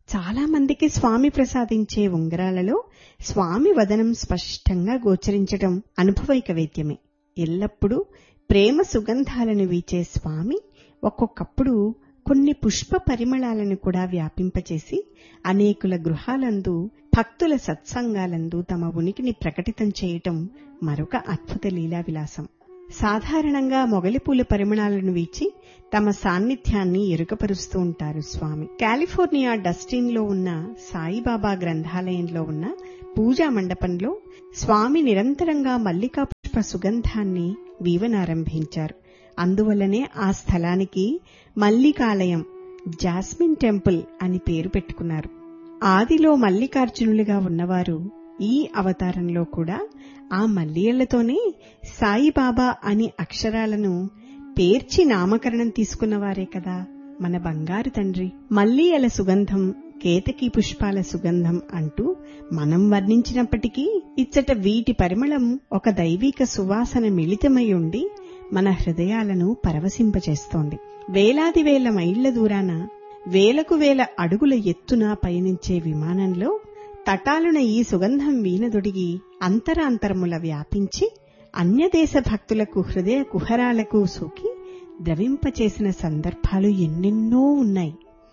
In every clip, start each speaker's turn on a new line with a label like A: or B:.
A: చాలా మందికి స్వామి ప్రసాదించే ఉంగరాలలో స్వామి వదనం స్పష్టంగా గోచరించటం అనుభవైక వేద్యమే ఎల్లప్పుడూ ప్రేమ సుగంధాలను వీచే స్వామి ఒక్కొక్కప్పుడు కొన్ని పుష్ప పరిమళాలను కూడా వ్యాపింపచేసి అనేకుల గృహాలందు భక్తుల సత్సంగాలందు తమ ఉనికిని ప్రకటితం చేయటం మరొక అద్భుత లీలా విలాసం సాధారణంగా మొగలిపూల పరిమళాలను వీచి తమ సాన్నిధ్యాన్ని ఎరుకపరుస్తూ ఉంటారు స్వామి కాలిఫోర్నియా డస్టిన్ లో ఉన్న సాయిబాబా గ్రంథాలయంలో ఉన్న పూజా మండపంలో స్వామి నిరంతరంగా మల్లికా పుష్ప సుగంధాన్ని వీవనారంభించారు అందువల్లనే ఆ స్థలానికి మల్లికాలయం జాస్మిన్ టెంపుల్ అని పేరు పెట్టుకున్నారు ఆదిలో మల్లికార్జునులుగా ఉన్నవారు ఈ అవతారంలో కూడా ఆ మల్లియళ్లతోనే సాయిబాబా అని అక్షరాలను పేర్చి నామకరణం తీసుకున్నవారే కదా మన బంగారు తండ్రి మల్లియల సుగంధం కేతకి పుష్పాల సుగంధం అంటూ మనం వర్ణించినప్పటికీ ఇచ్చట వీటి పరిమళం ఒక దైవిక సువాసన మిళితమై ఉండి మన హృదయాలను పరవశింపచేస్తోంది వేలాది వేల మైళ్ల దూరాన వేలకు వేల అడుగుల ఎత్తున పయనించే విమానంలో తటాలున ఈ సుగంధం వీనదొడిగి అంతరాంతరముల వ్యాపించి అన్యదేశ భక్తులకు హృదయ కుహరాలకు సోకి ద్రవింపచేసిన సందర్భాలు ఎన్నెన్నో ఉన్నాయి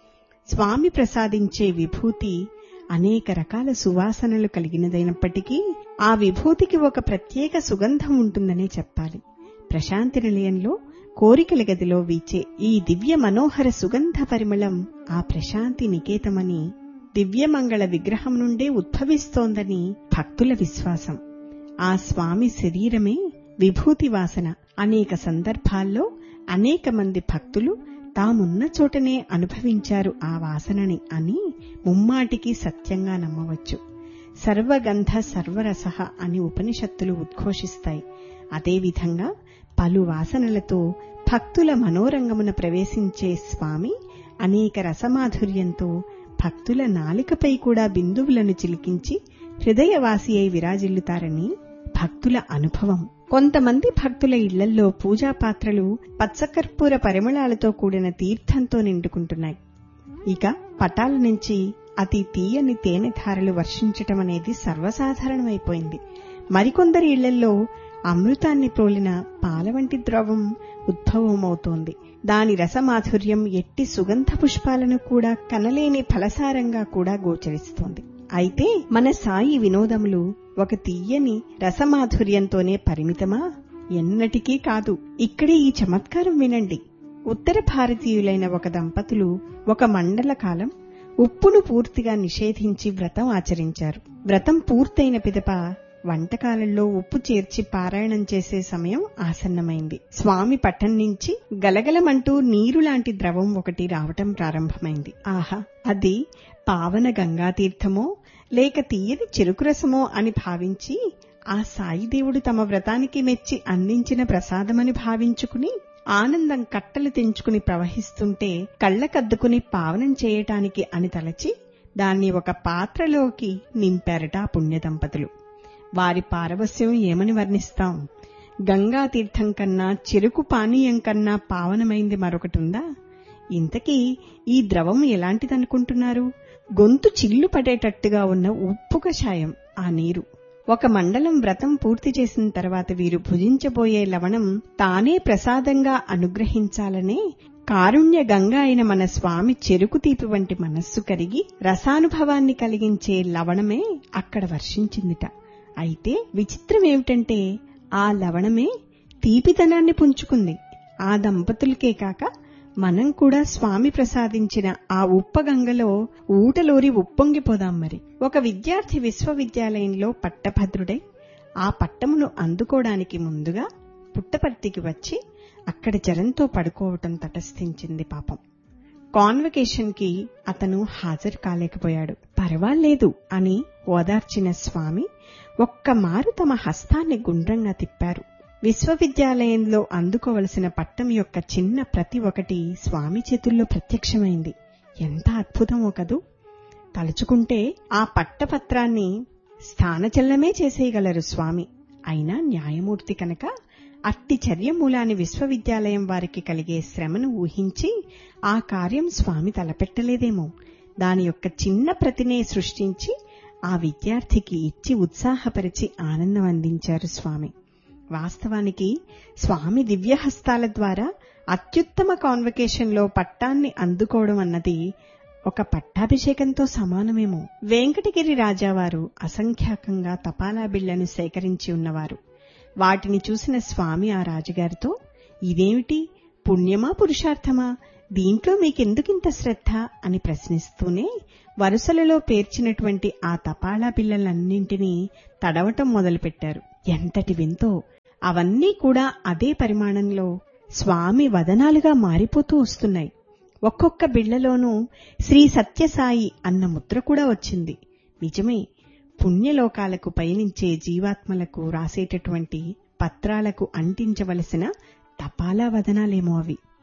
A: స్వామి ప్రసాదించే విభూతి అనేక రకాల సువాసనలు కలిగినదైనప్పటికీ ఆ విభూతికి ఒక ప్రత్యేక సుగంధం ఉంటుందనే చెప్పాలి ప్రశాంతి నిలయంలో కోరికల గదిలో వీచే ఈ దివ్య మనోహర సుగంధ పరిమళం ఆ ప్రశాంతి నికేతమని దివ్యమంగళ విగ్రహం నుండే ఉద్భవిస్తోందని భక్తుల విశ్వాసం ఆ స్వామి శరీరమే విభూతి వాసన అనేక సందర్భాల్లో అనేక మంది భక్తులు తామున్న చోటనే అనుభవించారు ఆ వాసనని అని ముమ్మాటికి సత్యంగా నమ్మవచ్చు సర్వగంధ సర్వరస అని ఉపనిషత్తులు ఉద్ఘోషిస్తాయి అదేవిధంగా పలు వాసనలతో భక్తుల మనోరంగమున ప్రవేశించే స్వామి అనేక రసమాధుర్యంతో భక్తుల నాలికపై కూడా బిందువులను చిలికించి హృదయవాసి అయి విరాజిల్లుతారని భక్తుల అనుభవం కొంతమంది భక్తుల ఇళ్లల్లో పూజా పాత్రలు పచ్చకర్పూర పరిమళాలతో కూడిన తీర్థంతో నిండుకుంటున్నాయి ఇక పటాల నుంచి అతి తీయని తేనె ధారలు వర్షించటం అనేది సర్వసాధారణమైపోయింది మరికొందరి ఇళ్లల్లో అమృతాన్ని ప్రోలిన పాల వంటి ద్రవం ఉద్భవమవుతోంది దాని రసమాధుర్యం ఎట్టి సుగంధ పుష్పాలను కూడా కనలేని ఫలసారంగా కూడా గోచరిస్తోంది అయితే మన సాయి వినోదములు ఒక తీయని రసమాధుర్యంతోనే పరిమితమా ఎన్నటికీ కాదు ఇక్కడే ఈ చమత్కారం వినండి ఉత్తర భారతీయులైన ఒక దంపతులు ఒక మండల కాలం ఉప్పును పూర్తిగా నిషేధించి వ్రతం ఆచరించారు వ్రతం పూర్తయిన పిదప వంటకాలలో ఉప్పు చేర్చి పారాయణం చేసే సమయం ఆసన్నమైంది స్వామి పట్టం నుంచి గలగలమంటూ నీరు లాంటి ద్రవం ఒకటి రావటం ప్రారంభమైంది ఆహా అది పావన గంగాతీర్థమో లేక తీయని చెరుకురసమో అని భావించి ఆ సాయిదేవుడు తమ వ్రతానికి మెచ్చి అందించిన ప్రసాదమని భావించుకుని ఆనందం కట్టలు తెంచుకుని ప్రవహిస్తుంటే కళ్ళకద్దుకుని పావనం చేయటానికి అని తలచి దాన్ని ఒక పాత్రలోకి నింపారట ఆ పుణ్య దంపతులు వారి పారవస్యం ఏమని వర్ణిస్తాం గంగా తీర్థం కన్నా చెరుకు పానీయం కన్నా పావనమైంది మరొకటుందా ఇంతకీ ఈ ద్రవం ఎలాంటిదనుకుంటున్నారు గొంతు చిల్లు పడేటట్టుగా ఉన్న ఉప్పు కషాయం ఆ నీరు ఒక మండలం వ్రతం పూర్తి చేసిన తర్వాత వీరు భుజించబోయే లవణం తానే ప్రసాదంగా అనుగ్రహించాలనే కారుణ్య గంగా అయిన మన స్వామి చెరుకు తీపి వంటి మనస్సు కరిగి రసానుభవాన్ని కలిగించే లవణమే అక్కడ వర్షించిందిట అయితే విచిత్రం ఏమిటంటే ఆ లవణమే తీపితనాన్ని పుంజుకుంది ఆ దంపతులకే కాక మనం కూడా స్వామి ప్రసాదించిన ఆ ఉప్పగంగలో ఊటలోరి ఉప్పొంగిపోదాం మరి ఒక విద్యార్థి విశ్వవిద్యాలయంలో పట్టభద్రుడై ఆ పట్టమును అందుకోవడానికి ముందుగా పుట్టపర్తికి వచ్చి అక్కడ జరంతో పడుకోవటం తటస్థించింది పాపం కాన్వకేషన్ కి అతను హాజరు కాలేకపోయాడు పర్వాలేదు అని ఓదార్చిన స్వామి ఒక్క మారు తమ హస్తాన్ని గుండ్రంగా తిప్పారు విశ్వవిద్యాలయంలో అందుకోవలసిన పట్టం యొక్క చిన్న ప్రతి ఒకటి స్వామి చేతుల్లో ప్రత్యక్షమైంది ఎంత అద్భుతమో కదూ తలుచుకుంటే ఆ పట్టపత్రాన్ని స్థానచలనమే చేసేయగలరు స్వామి అయినా న్యాయమూర్తి కనుక అట్టి చర్య మూలాన్ని విశ్వవిద్యాలయం వారికి కలిగే శ్రమను ఊహించి ఆ కార్యం స్వామి తలపెట్టలేదేమో దాని యొక్క చిన్న ప్రతినే సృష్టించి ఆ విద్యార్థికి ఇచ్చి ఉత్సాహపరిచి ఆనందం అందించారు స్వామి వాస్తవానికి స్వామి దివ్యహస్తాల ద్వారా అత్యుత్తమ కాన్వకేషన్లో పట్టాన్ని అందుకోవడం అన్నది ఒక పట్టాభిషేకంతో సమానమేమో వెంకటగిరి రాజావారు అసంఖ్యాకంగా తపాలా బిళ్లను సేకరించి ఉన్నవారు వాటిని చూసిన స్వామి ఆ రాజుగారితో ఇదేమిటి పుణ్యమా పురుషార్థమా దీంట్లో మీకెందుకింత శ్రద్ధ అని ప్రశ్నిస్తూనే వరుసలలో పేర్చినటువంటి ఆ తపాలా బిళ్ళలన్నింటినీ తడవటం మొదలుపెట్టారు ఎంతటి వింతో అవన్నీ కూడా అదే పరిమాణంలో స్వామి వదనాలుగా మారిపోతూ వస్తున్నాయి ఒక్కొక్క బిళ్లలోనూ శ్రీ సత్యసాయి అన్న ముద్ర కూడా వచ్చింది నిజమే పుణ్యలోకాలకు పయనించే జీవాత్మలకు రాసేటటువంటి పత్రాలకు అంటించవలసిన తపాలా వదనాలేమో అవి